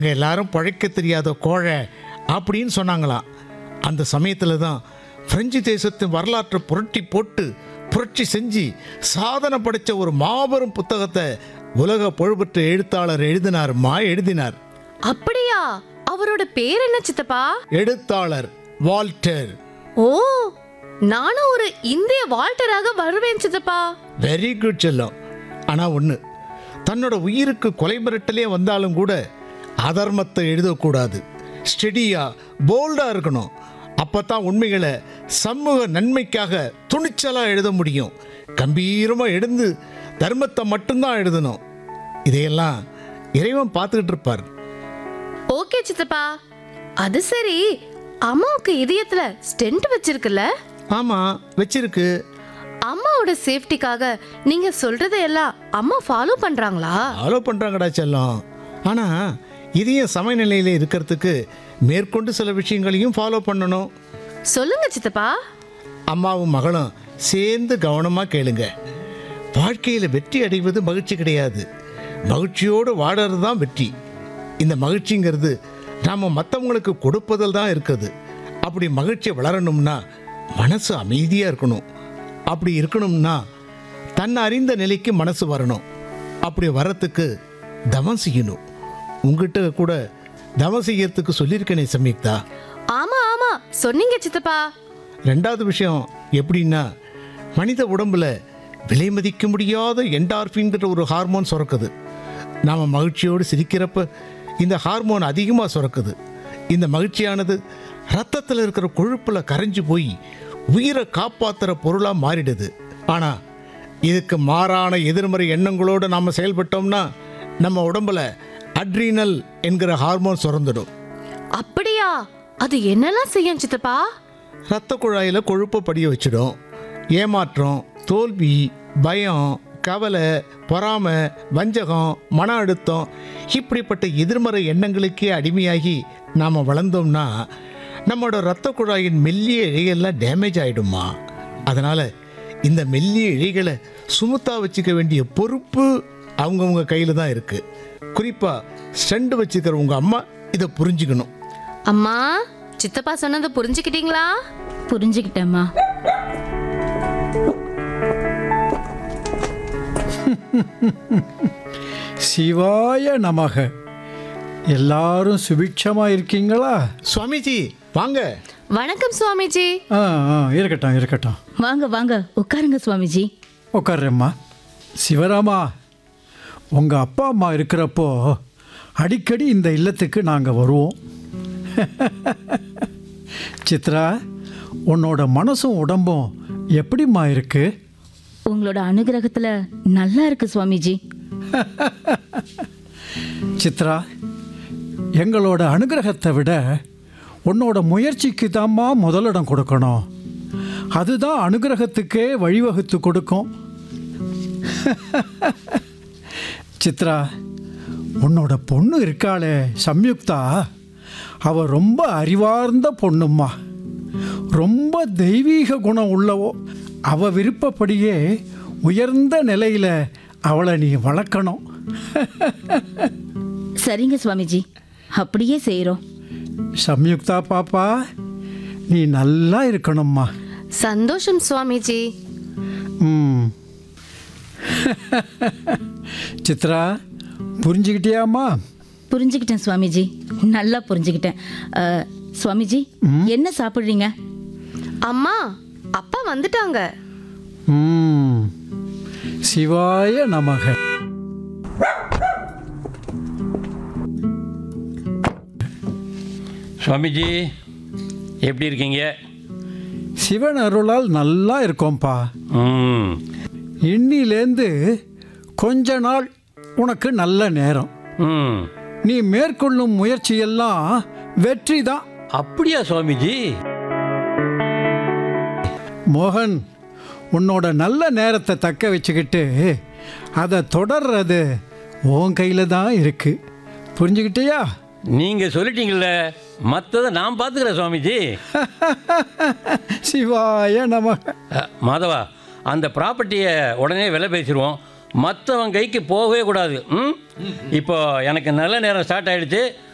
இங்க எல்லாரும் பழைக்க தெரியாத கோழை அப்படின்னு சொன்னாங்களாம் அந்த சமயத்தில் தான் பிரெஞ்சு தேசத்தின் வரலாற்றை புரட்டி போட்டு புரட்சி செஞ்சு சாதனை படைச்ச ஒரு மாபெரும் புத்தகத்தை உலக புகழ்பெற்ற எழுத்தாளர் எழுதினாருமா எழுதினார் அப்படியா அவரோட பேர் என்ன சித்தப்பா எழுத்தாளர் வால்டர் ஓ நானும் ஒரு இந்திய வால்டராக வருவேன் சித்தப்பா வெரி குட் செல்லம் ஆனால் ஒன்று தன்னோட உயிருக்கு கொலை மிரட்டலே வந்தாலும் கூட அதர்மத்தை எழுதக்கூடாது ஸ்டெடியா போல்டாக இருக்கணும் அப்போ தான் உண்மைகளை சமூக நன்மைக்காக துணிச்சலாக எழுத முடியும் கம்பீரமாக எழுந்து தர்மத்தை மட்டும்தான் எழுதணும் இதையெல்லாம் இறைவன் பார்த்துக்கிட்டு இருப்பார் ஓகே சித்தப்பா அது சரி அம்மாவுக்கு இதயத்துல ஸ்டென்ட் வச்சிருக்குல்ல ஆமாம் வச்சிருக்கு அம்மாவோட சேஃப்டிக்காக நீங்க சொல்றதையெல்லாம் அம்மா ஃபாலோ பண்றாங்களா ஃபாலோ பண்ணுறாங்கடா செல்லம் ஆனால் இதையும் சமநிலையில் இருக்கிறதுக்கு மேற்கொண்டு சில விஷயங்களையும் ஃபாலோ பண்ணணும் சொல்லுங்க சித்தப்பா அம்மாவும் மகளும் சேர்ந்து கவனமாக கேளுங்க வாழ்க்கையில் வெற்றி அடைவது மகிழ்ச்சி கிடையாது மகிழ்ச்சியோடு வாடுறது தான் வெற்றி இந்த மகிழ்ச்சிங்கிறது நாம் மற்றவங்களுக்கு கொடுப்பதில் தான் இருக்குது அப்படி மகிழ்ச்சி வளரணும்னா மனசு அமைதியாக இருக்கணும் அப்படி இருக்கணும்னா தன்னை அறிந்த நிலைக்கு மனசு வரணும் அப்படி வரத்துக்கு தவம் செய்யணும் உங்ககிட்ட கூட தவம் செய்யறதுக்கு சொல்லியிருக்கேனே சம்யுக்தா ஆமா ஆமா சொன்னீங்க சித்தப்பா ரெண்டாவது விஷயம் எப்படின்னா மனித உடம்புல விலை மதிக்க முடியாத என்டார்பின்கிற ஒரு ஹார்மோன் சுரக்குது நாம் மகிழ்ச்சியோடு சிரிக்கிறப்ப இந்த ஹார்மோன் அதிகமாக சுரக்குது இந்த மகிழ்ச்சியானது ரத்தத்தில் இருக்கிற கொழுப்பில் கரைஞ்சு போய் உயிரை காப்பாற்றுற பொருளாக மாறிடுது ஆனால் இதுக்கு மாறான எதிர்மறை எண்ணங்களோடு நாம் செயல்பட்டோம்னா நம்ம உடம்புல அட்ரீனல் என்கிற ஹார்மோன் சுரந்துடும் அப்படியா அது என்னெல்லாம் செய்யும் சித்தப்பா ரத்த குழாயில் கொழுப்பை படிய வச்சிடும் ஏமாற்றம் தோல்வி பயம் கவலை பொறாமை வஞ்சகம் மன அழுத்தம் இப்படிப்பட்ட எதிர்மறை எண்ணங்களுக்கே அடிமையாகி நாம் வளர்ந்தோம்னா நம்மளோட ரத்த குழாயின் மெல்லிய இழைகள்லாம் டேமேஜ் ஆகிடுமா அதனால் இந்த மெல்லிய இழைகளை சுமுத்தா வச்சுக்க வேண்டிய பொறுப்பு அவங்கவுங்க கையில் தான் இருக்குது குறிப்பாக ஸ்டண்ட் வச்சுக்கிற உங்கள் அம்மா இதை புரிஞ்சுக்கணும் அம்மா சித்தப்பா சொன்னதை புரிஞ்சுக்கிட்டீங்களா புரிஞ்சுக்கிட்டேம்மா சிவாய நமக எல்லாரும் சுபிட்சமா இருக்கீங்களா சுவாமிஜி வாங்க வணக்கம் சுவாமிஜி ஆ ஆ இருக்கட்டும் இருக்கட்டும் வாங்க வாங்க உட்காருங்க சுவாமிஜி உட்கார்றேம்மா சிவராமா உங்கள் அப்பா அம்மா இருக்கிறப்போ அடிக்கடி இந்த இல்லத்துக்கு நாங்கள் வருவோம் சித்ரா உன்னோட மனசும் உடம்பும் எப்படிம்மா இருக்கு உங்களோட அனுகிரகத்துல நல்லா இருக்கு சுவாமிஜி சித்ரா எங்களோட அனுகிரகத்தை விட உன்னோட முயற்சிக்கு தாம்மா முதலிடம் கொடுக்கணும் அதுதான் அனுகிரகத்துக்கே வழிவகுத்து கொடுக்கும் சித்ரா உன்னோட பொண்ணு இருக்காளே சம்யுக்தா அவ ரொம்ப அறிவார்ந்த பொண்ணும்மா ரொம்ப தெய்வீக குணம் உள்ளவோ அவ விருப்பப்படியே உயர்ந்த நிலையில அவளை நீ வளர்க்கணும் சரிங்க சுவாமிஜி அப்படியே செய்கிறோம் சம்யுக்தா பாப்பா நீ நல்லா இருக்கணும்மா சந்தோஷம் சுவாமிஜி ம் சித்ரா புரிஞ்சுக்கிட்டியாம்மா புரிஞ்சுக்கிட்டேன் சுவாமிஜி நல்லா புரிஞ்சுக்கிட்டேன் அஹ், சுவாமிஜி என்ன சாப்பிட்றீங்க அம்மா அப்பா வந்துட்டாங்க ம் சிவாய நமக சுவாமிஜி எப்படி இருக்கீங்க சிவன் அருளால் நல்லா இருக்கோம்ப்பா ம் இன்னிலேந்து கொஞ்ச நாள் உனக்கு நல்ல நேரம் ம் நீ மேற்கொள்ளும் முயற்சியெல்லாம் வெற்றி தான் அப்படியா சுவாமிஜி மோகன் உன்னோட நல்ல நேரத்தை தக்க வச்சுக்கிட்டு அதை தொடர்றது உன் கையில் தான் இருக்கு புரிஞ்சுக்கிட்டியா நீங்கள் சொல்லிட்டீங்கல்ல மற்றதை நான் பார்த்துக்கிறேன் சுவாமிஜி சிவாய நமக அ, மாதவா அந்த ப்ராப்பர்ட்டியை உடனே விலை பேசிடுவோம் மற்றவன் கைக்கு போகவே கூடாது ம் இப்போ எனக்கு நல்ல நேரம் ஸ்டார்ட் ஆயிடுச்சு